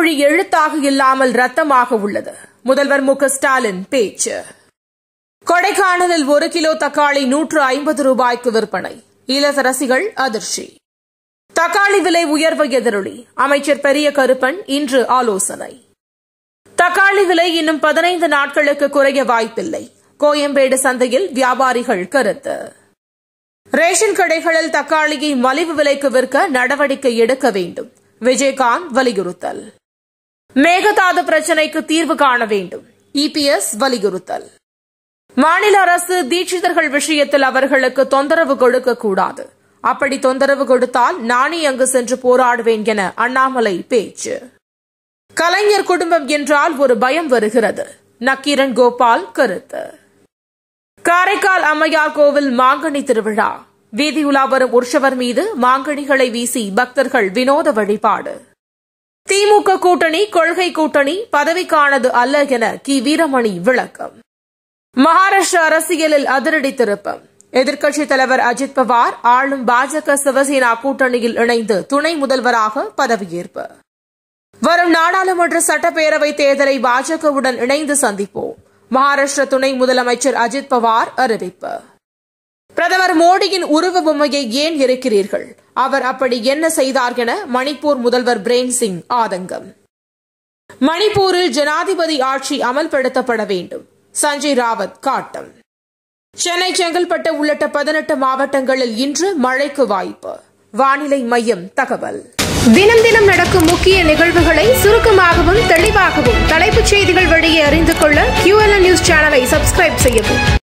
உறுதிமொழி எழுத்தாக இல்லாமல் ரத்தமாக உள்ளது முதல்வர் மு க ஸ்டாலின் பேச்சு கொடைக்கானலில் ஒரு கிலோ தக்காளி நூற்று ஐம்பது ரூபாய்க்கு விற்பனை இளசரசிகள் அதிர்ச்சி தக்காளி விலை உயர்வை எதிரொலி அமைச்சர் பெரிய கருப்பன் இன்று ஆலோசனை தக்காளி விலை இன்னும் பதினைந்து நாட்களுக்கு குறைய வாய்ப்பில்லை கோயம்பேடு சந்தையில் வியாபாரிகள் கருத்து ரேஷன் கடைகளில் தக்காளியை மலிவு விலைக்கு விற்க நடவடிக்கை எடுக்க வேண்டும் விஜயகாந்த் வலியுறுத்தல் மேகதாது பிரச்சினைக்கு தீர்வு காண வேண்டும் இபிஎஸ் வலியுறுத்தல் மாநில அரசு தீட்சிதர்கள் விஷயத்தில் அவர்களுக்கு தொந்தரவு கொடுக்கக்கூடாது அப்படி தொந்தரவு கொடுத்தால் நானே அங்கு சென்று போராடுவேன் என அண்ணாமலை பேச்சு கலைஞர் குடும்பம் என்றால் ஒரு பயம் வருகிறது நக்கீரன் கோபால் கருத்து காரைக்கால் அம்மையார் கோவில் மாங்கனி திருவிழா வீதியுலா வரும் உற்சவர் மீது மாங்கனிகளை வீசி பக்தர்கள் வினோத வழிபாடு திமுக கூட்டணி கொள்கை கூட்டணி பதவிக்கானது அல்ல என கி வீரமணி விளக்கம் மகாராஷ்டிரா அரசியலில் அதிரடி திருப்பம் எதிர்க்கட்சித் தலைவர் அஜித் பவார் ஆளும் பாஜக சிவசேனா கூட்டணியில் இணைந்து துணை முதல்வராக பதவியேற்பு வரும் நாடாளுமன்ற சட்டப்பேரவை தேர்தலை பாஜகவுடன் இணைந்து சந்திப்போம் மகாராஷ்டிர துணை முதலமைச்சர் அஜித் பவார் அறிவிப்பு பிரதமர் மோடியின் உருவ பொம்மையை ஏன் இருக்கிறீர்கள் அவர் அப்படி என்ன செய்தார் என மணிப்பூர் முதல்வர் பிரேன் சிங் ஆதங்கம் மணிப்பூரில் ஜனாதிபதி ஆட்சி அமல்படுத்தப்பட வேண்டும் சஞ்சய் ராவத் காட்டம் சென்னை செங்கல்பட்டு உள்ளிட்ட பதினெட்டு மாவட்டங்களில் இன்று மழைக்கு வாய்ப்பு வானிலை மையம் தகவல் தினம் தினம் நடக்கும் முக்கிய நிகழ்வுகளை சுருக்கமாகவும் தெளிவாகவும் தலைப்புச் செய்திகள் வழியே அறிந்து கொள்ள QLN நியூஸ் சேனலை சப்ஸ்கிரைப் செய்யவும்